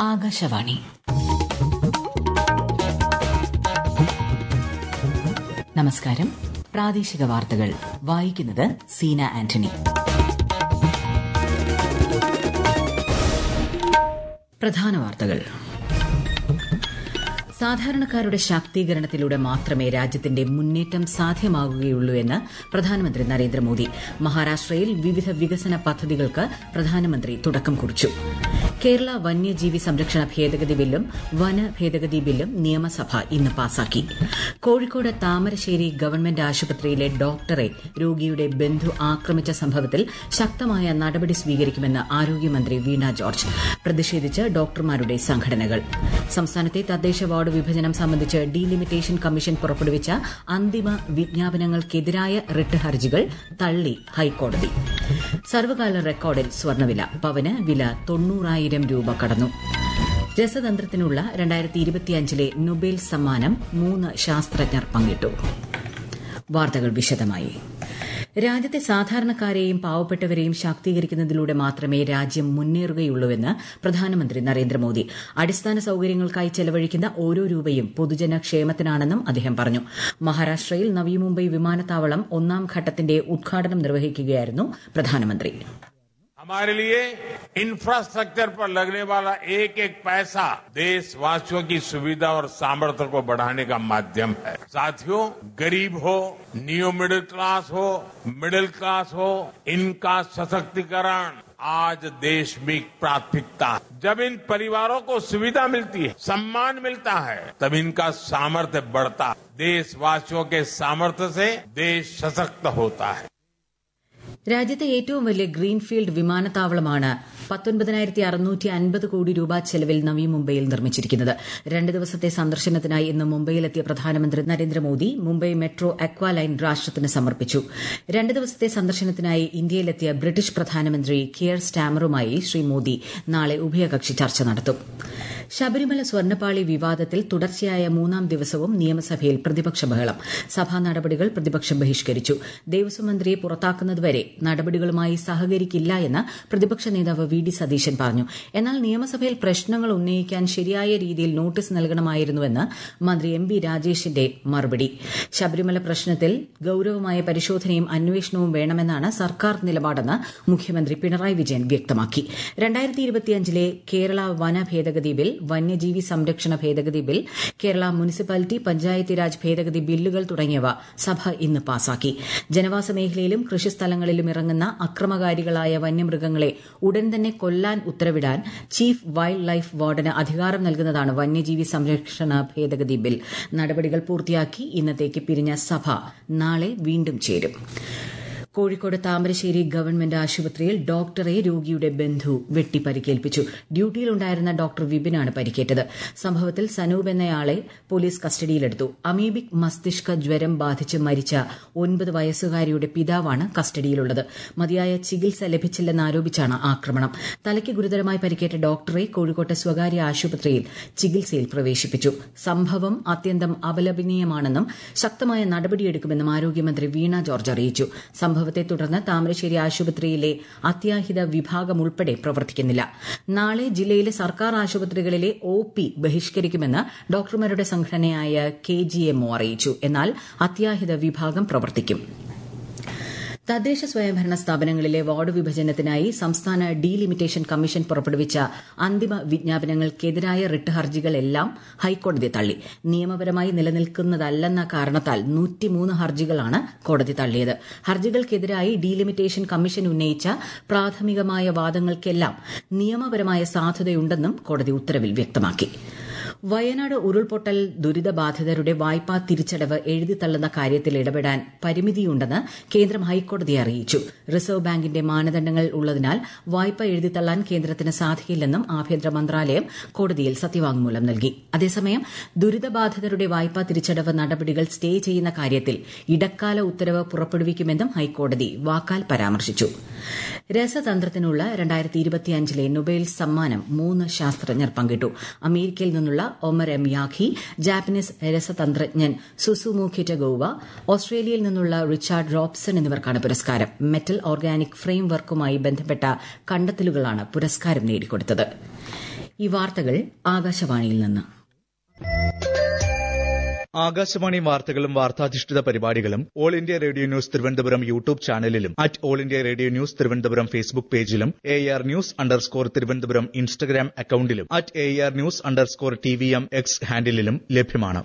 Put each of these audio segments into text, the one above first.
ആകാശവാണി നമസ്കാരം പ്രാദേശിക വാർത്തകൾ വായിക്കുന്നത് സീന ആന്റണി പ്രധാന വാർത്തകൾ സാധാരണക്കാരുടെ ശാക്തീകരണത്തിലൂടെ മാത്രമേ രാജ്യത്തിന്റെ മുന്നേറ്റം സാധ്യമാകുകയുള്ളൂ എന്ന് പ്രധാനമന്ത്രി നരേന്ദ്രമോദി മഹാരാഷ്ട്രയിൽ വിവിധ വികസന പദ്ധതികൾക്ക് പ്രധാനമന്ത്രി തുടക്കം കുറിച്ചു കേരള വന്യജീവി സംരക്ഷണ ഭേദഗതി ബില്ലും വന ഭേദഗതി ബില്ലും നിയമസഭ ഇന്ന് പാസാക്കി കോഴിക്കോട് താമരശ്ശേരി ഗവൺമെന്റ് ആശുപത്രിയിലെ ഡോക്ടറെ രോഗിയുടെ ബന്ധു ആക്രമിച്ച സംഭവത്തിൽ ശക്തമായ നടപടി സ്വീകരിക്കുമെന്ന് ആരോഗ്യമന്ത്രി വീണ ജോർജ് പ്രതിഷേധിച്ച് ഡോക്ടർമാരുടെ സംഘടനകൾ സംസ്ഥാനത്തെ തദ്ദേശ വാർഡ് വിഭജനം സംബന്ധിച്ച് ഡീലിമിറ്റേഷൻ കമ്മീഷൻ പുറപ്പെടുവിച്ച അന്തിമ വിജ്ഞാപനങ്ങൾക്കെതിരായ റിട്ട് ഹർജികൾ തള്ളി ഹൈക്കോടതി സർവകാല റെക്കോർഡിൽ സ്വർണ്ണവില പവന് വില തൊണ്ണൂറായിരം രൂപ കടന്നു രസതന്ത്രത്തിനുള്ള രണ്ടായിരത്തി ഇരുപത്തിയഞ്ചിലെ നൊബേൽ സമ്മാനം മൂന്ന് ശാസ്ത്രജ്ഞർ പങ്കിട്ടു വാർത്തകൾ വിശദമായി രാജ്യത്തെ സാധാരണക്കാരെയും പാവപ്പെട്ടവരെയും ശാക്തീകരിക്കുന്നതിലൂടെ മാത്രമേ രാജ്യം മുന്നേറുകയുള്ളൂവെന്ന് പ്രധാനമന്ത്രി നരേന്ദ്രമോദി അടിസ്ഥാന സൌകര്യങ്ങൾക്കായി ചെലവഴിക്കുന്ന ഓരോ രൂപയും പൊതുജന ക്ഷേമത്തിനാണെന്നും അദ്ദേഹം പറഞ്ഞു മഹാരാഷ്ട്രയിൽ നവി മുംബൈ വിമാനത്താവളം ഒന്നാം ഘട്ടത്തിന്റെ ഉദ്ഘാടനം നിർവഹിക്കുകയായിരുന്നു പ്രധാനമന്ത്രി हमारे लिए इंफ्रास्ट्रक्चर पर लगने वाला एक एक पैसा देशवासियों की सुविधा और सामर्थ्य को बढ़ाने का माध्यम है साथियों गरीब हो न्यू मिडिल क्लास हो मिडिल क्लास हो इनका सशक्तिकरण आज देश में प्राथमिकता है जब इन परिवारों को सुविधा मिलती है सम्मान मिलता है तब इनका सामर्थ्य बढ़ता है देशवासियों के सामर्थ्य से देश सशक्त होता है രാജ്യത്തെ ഏറ്റവും വലിയ ഗ്രീൻഫീൽഡ് വിമാനത്താവളമാണ് പത്തൊൻപതിനായിരത്തി അറുന്നൂറ്റി അൻപത് കോടി രൂപ ചെലവിൽ നവി മുംബൈയിൽ നിർമ്മിച്ചിരിക്കുന്നത് രണ്ട് ദിവസത്തെ സന്ദർശനത്തിനായി ഇന്ന് മുംബൈയിലെത്തിയ പ്രധാനമന്ത്രി Narendra Modi Mumbai metro aqua line രാഷ്ട്രത്തിന് സമർപ്പിച്ചു രണ്ട് ദിവസത്തെ സന്ദർശനത്തിനായി ഇന്ത്യയിലെത്തിയ ബ്രിട്ടീഷ് പ്രധാനമന്ത്രി കിയർ സ്റ്റാമറുമായി ശ്രീ മോദി നാളെ ഉഭയകക്ഷി ചർച്ച നടത്തും ശബരിമല സ്വർണ്ണപ്പാളി വിവാദത്തിൽ തുടർച്ചയായ മൂന്നാം ദിവസവും നിയമസഭയിൽ പ്രതിപക്ഷ ബഹളം സഭാ നടപടികൾ പ്രതിപക്ഷം ബഹിഷ്കരിച്ചു ദേവസ്വം മന്ത്രിയെ പുറത്താക്കുന്നതുവരെ നടപടികളുമായി സഹകരിക്കില്ല എന്ന് പ്രതിപക്ഷ നേതാവ് വി ഡി സതീശൻ പറഞ്ഞു എന്നാൽ നിയമസഭയിൽ പ്രശ്നങ്ങൾ ഉന്നയിക്കാൻ ശരിയായ രീതിയിൽ നോട്ടീസ് നൽകണമായിരുന്നുവെന്ന് മന്ത്രി എം ബി രാജേഷിന്റെ മറുപടി ശബരിമല പ്രശ്നത്തിൽ ഗൌരവമായ പരിശോധനയും അന്വേഷണവും വേണമെന്നാണ് സർക്കാർ നിലപാടെന്ന് മുഖ്യമന്ത്രി പിണറായി വിജയൻ വ്യക്തമാക്കി രണ്ടായിരത്തി കേരള വന ഭേദഗതി ബിൽ വന്യജീവി സംരക്ഷണ ഭേദഗതി ബിൽ കേരള മുനിസിപ്പാലിറ്റി പഞ്ചായത്തി രാജ് ഭേദഗതി ബില്ലുകൾ തുടങ്ങിയവ സഭ ഇന്ന് പാസാക്കി ജനവാസ മേഖലയിലും കൃഷിസ്ഥലങ്ങളിലും ഇറങ്ങുന്ന അക്രമകാരികളായ വന്യമൃഗങ്ങളെ ഉടൻ തന്നെ കൊല്ലാൻ ഉത്തരവിടാൻ ചീഫ് വൈൽഡ് ലൈഫ് വാർഡന് അധികാരം നൽകുന്നതാണ് വന്യജീവി സംരക്ഷണ ഭേദഗതി ബിൽ നടപടികൾ പൂർത്തിയാക്കി ഇന്നത്തേക്ക് പിരിഞ്ഞ സഭ നാളെ വീണ്ടും ചേരും കോഴിക്കോട് താമരശ്ശേരി ഗവൺമെന്റ് ആശുപത്രിയിൽ ഡോക്ടറെ രോഗിയുടെ ബന്ധു വെട്ടി പരിക്കേൽപ്പിച്ചു ഡ്യൂട്ടിയിലുണ്ടായിരുന്ന ഡോക്ടർ വിപിനാണ് പരിക്കേറ്റത് സംഭവത്തിൽ സനൂപ് എന്നയാളെ പോലീസ് കസ്റ്റഡിയിലെടുത്തു അമീബിക് മസ്തിഷ്ക ജ്വരം ബാധിച്ച് മരിച്ച ഒൻപത് വയസ്സുകാരിയുടെ പിതാവാണ് കസ്റ്റഡിയിലുള്ളത് മതിയായ ചികിത്സ ലഭിച്ചില്ലെന്നാരോപിച്ചാണ് ആക്രമണം തലയ്ക്ക് ഗുരുതരമായി പരിക്കേറ്റ ഡോക്ടറെ കോഴിക്കോട്ടെ സ്വകാര്യ ആശുപത്രിയിൽ ചികിത്സയിൽ പ്രവേശിപ്പിച്ചു സംഭവം അത്യന്തം അപലപനീയമാണെന്നും ശക്തമായ നടപടിയെടുക്കുമെന്നും ആരോഗ്യമന്ത്രി വീണ ജോർജ് അറിയിച്ചു സംഭവത്തെ തുടർന്ന് താമരശ്ശേരി ആശുപത്രിയിലെ അത്യാഹിത വിഭാഗം ഉൾപ്പെടെ പ്രവർത്തിക്കുന്നില്ല നാളെ ജില്ലയിലെ സർക്കാർ ആശുപത്രികളിലെ ഒ പി ബഹിഷ്കരിക്കുമെന്ന് ഡോക്ടർമാരുടെ സംഘടനയായ കെ ജി എംഒ അറിയിച്ചു എന്നാൽ അത്യാഹിത വിഭാഗം പ്രവർത്തിക്കും തദ്ദേശ സ്വയംഭരണ സ്ഥാപനങ്ങളിലെ വാർഡ് വിഭജനത്തിനായി സംസ്ഥാന ഡീലിമിറ്റേഷൻ കമ്മീഷൻ പുറപ്പെടുവിച്ച അന്തിമ വിജ്ഞാപനങ്ങൾക്കെതിരായ റിട്ട് ഹർജികളെല്ലാം ഹൈക്കോടതി തള്ളി നിയമപരമായി നിലനിൽക്കുന്നതല്ലെന്ന കാരണത്താൽ നൂറ്റിമൂന്ന് ഹർജികളാണ് കോടതി തള്ളിയത് ഹർജികൾക്കെതിരായി ഡീലിമിറ്റേഷൻ കമ്മീഷൻ ഉന്നയിച്ച പ്രാഥമികമായ വാദങ്ങൾക്കെല്ലാം നിയമപരമായ സാധുതയുണ്ടെന്നും കോടതി ഉത്തരവിൽ വ്യക്തമാക്കി വയനാട് ഉരുൾപൊട്ടൽ ദുരിതബാധിതരുടെ വായ്പാ തിരിച്ചടവ് എഴുതിത്തള്ളുന്ന കാര്യത്തിൽ ഇടപെടാൻ പരിമിതിയുണ്ടെന്ന് കേന്ദ്രം ഹൈക്കോടതിയെ അറിയിച്ചു റിസർവ് ബാങ്കിന്റെ മാനദണ്ഡങ്ങൾ ഉള്ളതിനാൽ വായ്പ എഴുതിത്തള്ളാൻ കേന്ദ്രത്തിന് സാധിക്കില്ലെന്നും ആഭ്യന്തര മന്ത്രാലയം കോടതിയിൽ സത്യവാങ്മൂലം നൽകി അതേസമയം ദുരിതബാധിതരുടെ വായ്പാ തിരിച്ചടവ് നടപടികൾ സ്റ്റേ ചെയ്യുന്ന കാര്യത്തിൽ ഇടക്കാല ഉത്തരവ് പുറപ്പെടുവിക്കുമെന്നും ഹൈക്കോടതി വാക്കാൽ പരാമർശിച്ചു രസതന്ത്രത്തിനുള്ള രണ്ടായിരത്തി ഇരുപത്തിയഞ്ചിലെ നൊബേൽ സമ്മാനം മൂന്ന് ശാസ്ത്രജ്ഞർ പങ്കിട്ടു അമേരിക്കയിൽ നിന്നുള്ള ഒമർ എം യാഖി ജാപ്പനീസ് രസതന്ത്രജ്ഞൻ സുസുമു കിറ്റഗോവ ഓസ്ട്രേലിയയിൽ നിന്നുള്ള റിച്ചാർഡ് റോബ്സൺ എന്നിവർക്കാണ് പുരസ്കാരം മെറ്റൽ ഓർഗാനിക് ഫ്രെയിം വർക്കുമായി ബന്ധപ്പെട്ട കണ്ടെത്തലുകളാണ് പുരസ്കാരം നേടിക്കൊടുത്തത് ഈ വാർത്തകൾ ആകാശവാണിയിൽ നിന്ന് ആകാശവാണി വാർത്തകളും വാർത്താധിഷ്ഠിത പരിപാടികളും all India radio news Thiruvananthapuram YouTube ചാനലിലും at all India radio news Thiruvananthapuram Facebook പേജിലും A R news underscore Thiruvananthapuram Instagram അക്കൌണ്ടിലും at A R news underscore T V M X ഹാൻഡിലും ലഭ്യമാണ്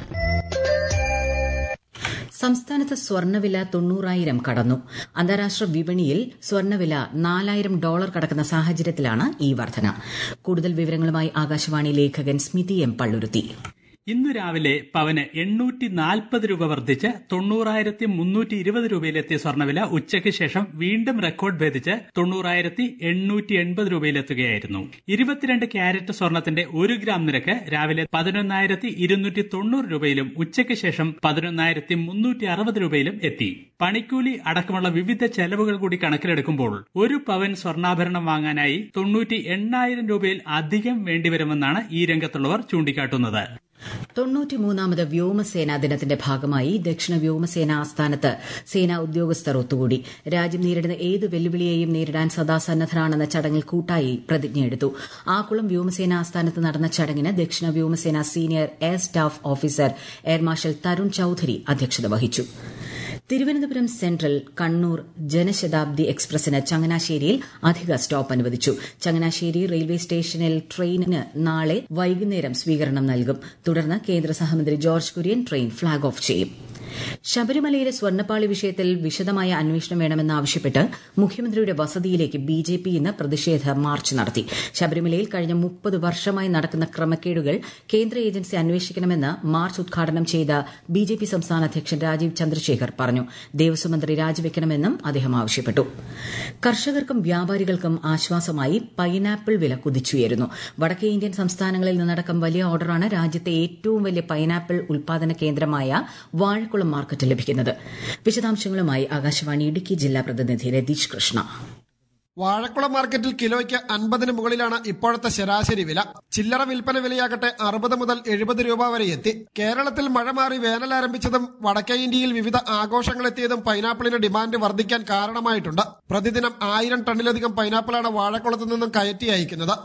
സംസ്ഥാനത്ത് സ്വർണ്ണവില തൊണ്ണൂറായിരം കടന്നു അന്താരാഷ്ട്ര വിപണിയിൽ സ്വർണ്ണവില നാലായിരം ഡോളർ കടക്കുന്ന സാഹചര്യത്തിലാണ് ഈ വർധന കൂടുതൽ വിവരങ്ങളുമായി ആകാശവാണി ലേഖകൻ സ്മിതി എം പള്ളുരുത്തി ഇന്നു രാവിലെ പവന് എണ്ണൂറ്റി നാൽപ്പത് രൂപ വർദ്ധിച്ച് തൊണ്ണൂറായിരത്തി മുന്നൂറ്റി ഇരുപത് രൂപയിലെത്തിയ സ്വർണ്ണവില ഉച്ചയ്ക്ക് ശേഷം വീണ്ടും റെക്കോർഡ് ഭേദിച്ച് തൊണ്ണൂറായിരത്തി എണ്ണൂറ്റി എൺപത് രൂപയിലെത്തുകയായിരുന്നു ഇരുപത്തിരണ്ട് ക്യാരറ്റ് സ്വർണത്തിന്റെ ഒരു ഗ്രാം നിരക്ക് രാവിലെ പതിനൊന്നായിരത്തി ഇരുന്നൂറ്റി തൊണ്ണൂറ് രൂപയിലും ഉച്ചയ്ക്ക് ശേഷം പതിനൊന്നായിരത്തി മുന്നൂറ്റി അറുപത് രൂപയിലും എത്തി പണിക്കൂലി അടക്കമുള്ള വിവിധ ചെലവുകൾ കൂടി കണക്കിലെടുക്കുമ്പോൾ ഒരു പവൻ സ്വർണ്ണാഭരണം വാങ്ങാനായി തൊണ്ണൂറ്റി എണ്ണായിരം രൂപയിൽ അധികം വേണ്ടിവരുമെന്നാണ് ഈ രംഗത്തുള്ളവർ ചൂണ്ടിക്കാട്ടുന്നത് തൊണ്ണൂറ്റിമൂന്നാമത് വ്യോമസേനാ ദിനത്തിന്റെ ഭാഗമായി ദക്ഷിണ വ്യോമസേന ആസ്ഥാനത്ത് സേനാ ഉദ്യോഗസ്ഥർ ഒത്തുകൂടി രാജ്യം നേരിടുന്ന ഏത് വെല്ലുവിളിയെയും നേരിടാൻ സദാ സന്നദ്ധരാണെന്ന ചടങ്ങിൽ കൂട്ടായി പ്രതിജ്ഞയെടുത്തു ആക്കുളം വ്യോമസേന ആസ്ഥാനത്ത് നടന്ന ചടങ്ങിന് ദക്ഷിണ വ്യോമസേന senior air staff officer air marshal Tarun Chaudhary അധ്യക്ഷത വഹിച്ചു തിരുവനന്തപുരം സെൻട്രൽ കണ്ണൂർ ജനശതാബ്ദി എക്സ്പ്രസിന് ചങ്ങനാശ്ശേരിയിൽ അധിക സ്റ്റോപ്പ് അനുവദിച്ചു ചങ്ങനാശ്ശേരി റെയിൽവേ സ്റ്റേഷനിൽ ട്രെയിനിന് നാളെ വൈകുന്നേരം സ്വീകരണം നൽകും തുടർന്ന് കേന്ദ്ര സഹമന്ത്രി George Kurian train flag off ചെയ്യും ശബരിമലയിലെ സ്വർണ്ണപ്പാളി വിഷയത്തിൽ വിശദമായ അന്വേഷണം വേണമെന്നാവശ്യപ്പെട്ട് മുഖ്യമന്ത്രിയുടെ വസതിയിലേക്ക് ബി ജെ പി ഇന്ന് പ്രതിഷേധ മാർച്ച് നടത്തി ശബരിമലയിൽ കഴിഞ്ഞ മുപ്പത് വർഷമായി നടക്കുന്ന ക്രമക്കേടുകൾ കേന്ദ്ര ഏജൻസി അന്വേഷിക്കണമെന്ന് മാർച്ച് ഉദ്ഘാടനം ചെയ്ത ബി ജെ പി സംസ്ഥാന അധ്യക്ഷൻ രാജീവ് ചന്ദ്രശേഖർ പറഞ്ഞു ദേവസ്വം മന്ത്രി രാജിവെക്കണമെന്നും അദ്ദേഹം ആവശ്യപ്പെട്ടു കർഷകർക്കും വ്യാപാരികൾക്കും ആശ്വാസമായി പൈനാപ്പിൾ വില കുതിച്ചുയരുന്നു വടക്കേ ഇന്ത്യൻ സംസ്ഥാനങ്ങളിൽ നിന്നടക്കം വലിയ ഓർഡറാണ് രാജ്യത്തെ ഏറ്റവും വലിയ പൈനാപ്പിൾ ഉൽപാദന കേന്ദ്രമായ വാഴക്കുളം മാർക്കറ്റ് ലഭിക്കുന്നത് വിശദാംശങ്ങളുമായി ആകാശവാണി ഇടുക്കി ജില്ലാ പ്രതിനിധി രതീഷ് കൃഷ്ണ വാഴക്കുളം മാർക്കറ്റിൽ കിലോയ്ക്ക് അൻപതിന് മുകളിലാണ് ഇപ്പോഴത്തെ ശരാശരി വില ചില്ലറ വിൽപ്പന വിലയാകട്ടെ അറുപത് മുതൽ എഴുപത് രൂപ വരെ എത്തി കേരളത്തിൽ മഴ മാറി വേനൽ ആരംഭിച്ചതും വടക്കേ ഇന്ത്യയിൽ വിവിധ ആഘോഷങ്ങൾ എത്തിയതും പൈനാപ്പിളിന് ഡിമാൻഡ് വർദ്ധിക്കാൻ കാരണമായിട്ടുണ്ട് പ്രതിദിനം ആയിരം ടണ്ണിലധികം പൈനാപ്പിളാണ് വാഴക്കുളത്ത് നിന്നും കയറ്റി അയക്കുന്നത്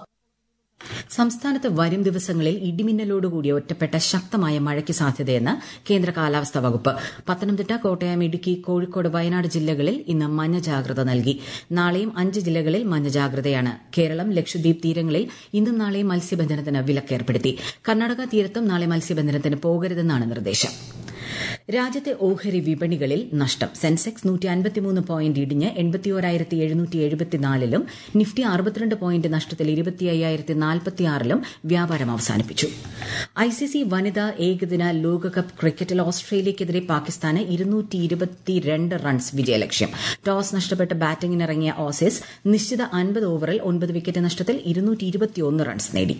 സംസ്ഥാനത്ത് വരും ദിവസങ്ങളിൽ ഇടിമിന്നലോടുകൂടിയ ഒറ്റപ്പെട്ട ശക്തമായ മഴയ്ക്ക് സാധ്യതയെന്ന് കേന്ദ്ര കാലാവസ്ഥാ വകുപ്പ് പത്തനംതിട്ട കോട്ടയം ഇടുക്കി കോഴിക്കോട് വയനാട് ജില്ലകളിൽ ഇന്ന് മഞ്ഞ ജാഗ്രത നൽകി നാളെയും അഞ്ച് ജില്ലകളിൽ മഞ്ഞ ജാഗ്രതയാണ് കേരളം ലക്ഷദ്വീപ് തീരങ്ങളിൽ ഇന്നും നാളെയും മത്സ്യബന്ധനത്തിന് വിലക്കേർപ്പെടുത്തി കർണാടക തീരത്തും നാളെ മത്സ്യബന്ധനത്തിന് പോകരുതെന്നാണ് നിർദ്ദേശം രാജ്യത്തെ ഓഹരി വിപണികളിൽ നഷ്ടം സെൻസെക്സ് നൂറ്റി അൻപത്തിമൂന്ന് പോയിന്റ് ഇടിഞ്ഞ് എൺപത്തിയോരായിരത്തി എഴുന്നൂറ്റി എഴുപത്തിനാലിലും നിഫ്റ്റി അറുപത്തിരണ്ട് പോയിന്റ് നഷ്ടത്തിൽ ഇരുപത്തി അയ്യായിരത്തി നാൽപ്പത്തിയാറിലും വ്യാപാരം അവസാനിപ്പിച്ചു ഐസിസി വനിതാ ഏകദിന ലോകകപ്പ് ക്രിക്കറ്റിൽ ഓസ്ട്രേലിയയ്ക്കെതിരെ പാകിസ്ഥാന് ഇരുന്നൂറ്റി ഇരുപത്തിരണ്ട് റൺസ് വിജയലക്ഷ്യം ടോസ് നഷ്ടപ്പെട്ട് ബാറ്റിംഗിനിറങ്ങിയ ഓസീസ് നിശ്ചിത അൻപത് ഓവറിൽ ഒൻപത് വിക്കറ്റ് നഷ്ടത്തിൽ ഇരുന്നൂറ്റി ഇരുപത്തിയൊന്ന് റൺസ് നേടി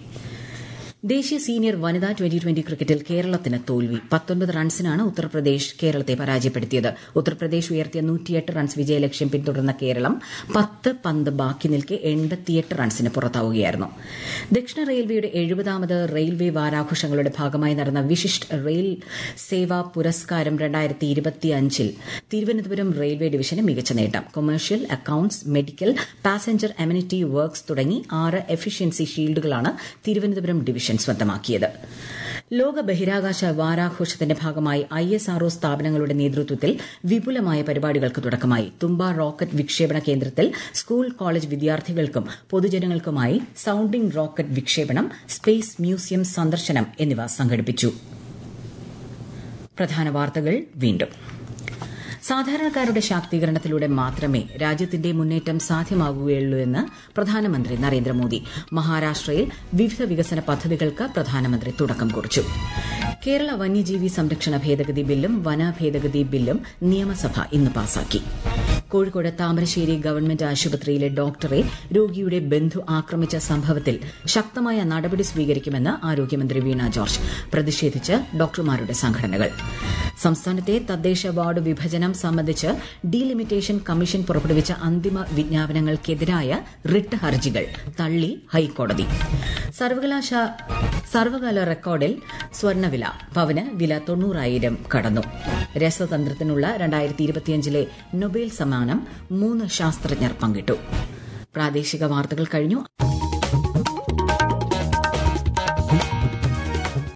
ദേശീയ സീനിയർ വനിതാ ട്വന്റി ട്വന്റി ക്രിക്കറ്റിൽ കേരളത്തിന് തോൽവി പത്തൊൻപത് റൺസിനാണ് ഉത്തർപ്രദേശ് കേരളത്തെ പരാജയപ്പെടുത്തിയത് ഉത്തർപ്രദേശ് ഉയർത്തിയ നൂറ്റിയെട്ട് റൺസ് വിജയലക്ഷ്യം പിന്തുടർന്ന കേരളം പത്ത് പന്ത് ബാക്കി നിൽക്കെ എൺപത്തിയെട്ട് റൺസിന് പുറത്താവുകയായിരുന്നു ദക്ഷിണ റെയിൽവേയുടെ എഴുപതാമത് റെയിൽവേ വാരാഘോഷങ്ങളുടെ ഭാഗമായി നടന്ന വിശിഷ്ട റെയിൽ സേവാ പുരസ്കാരം രണ്ടായിരത്തി ഇരുപത്തിയഞ്ചിൽ തിരുവനന്തപുരം റെയിൽവേ ഡിവിഷന് മികച്ച നേട്ടം commercial accounts medical passenger amenity works തുടങ്ങി ആറ് എഫിഷ്യൻസി ഷീൽഡുകളാണ് തിരുവനന്തപുരം ഡിവിഷൻ സ്വന്തമാക്കിയത് ലോക ബഹിരാകാശ വാരാഘോഷത്തിന്റെ ഭാഗമായി ഐ എസ് ആർഒ സ്ഥാപനങ്ങളുടെ നേതൃത്വത്തിൽ വിപുലമായ പരിപാടികൾക്ക് തുടക്കമായി തുമ്പ റോക്കറ്റ് വിക്ഷേപണ കേന്ദ്രത്തിൽ സ്കൂൾ കോളേജ് വിദ്യാർത്ഥികൾക്കും പൊതുജനങ്ങൾക്കുമായി സൌണ്ടിംഗ് റോക്കറ്റ് വിക്ഷേപണം സ്പേസ് മ്യൂസിയം സന്ദർശനം എന്നിവ സംഘടിപ്പിച്ചു പ്രധാന വാർത്തകൾ വീണ്ടും സാധാരണക്കാരുടെ ശാക്തീകരണത്തിലൂടെ മാത്രമേ രാജ്യത്തിന്റെ മുന്നേറ്റം സാധ്യമാകുകയുള്ളൂ എന്ന് പ്രധാനമന്ത്രി നരേന്ദ്രമോദി മഹാരാഷ്ട്രയിൽ വിവിധ വികസന പദ്ധതികൾക്ക് പ്രധാനമന്ത്രി തുടക്കം കുറിച്ചു കേരള വന്യജീവി സംരക്ഷണ ഭേദഗതി ബില്ലും വന ഭേദഗതി ബില്ലും നിയമസഭ ഇന്ന് പാസാക്കി കോഴിക്കോട് താമരശ്ശേരി ഗവൺമെന്റ് ആശുപത്രിയിലെ ഡോക്ടറെ രോഗിയുടെ ബന്ധു ആക്രമിച്ച സംഭവത്തിൽ ശക്തമായ നടപടി സ്വീകരിക്കുമെന്ന് ആരോഗ്യമന്ത്രി വീണ ജോർജ് പ്രതിഷേധിച്ച് ഡോക്ടർമാരുടെ സംഘടനകൾ സംസ്ഥാനത്തെ തദ്ദേശ വാർഡ് വിഭജനം സംബന്ധിച്ച് ഡീലിമിറ്റേഷൻ കമ്മീഷൻ പുറപ്പെടുവിച്ച അന്തിമ വിജ്ഞാപനങ്ങൾക്കെതിരായ റിട്ട് ഹർജികൾ തള്ളി ഹൈക്കോടതി സർവകലാശാല സർവകാല റെക്കോർഡിൽ സ്വർണ്ണവില പവന് വില തൊണ്ണൂറായിരം കടന്നു രസതന്ത്രത്തിനുള്ള രണ്ടായിരത്തി ഇരുപത്തിയഞ്ചിലെ നൊബേൽ സമ്മാനം മൂന്ന് ശാസ്ത്രജ്ഞർ പങ്കിട്ടു പ്രാദേശിക വാർത്തകൾ കഴിഞ്ഞു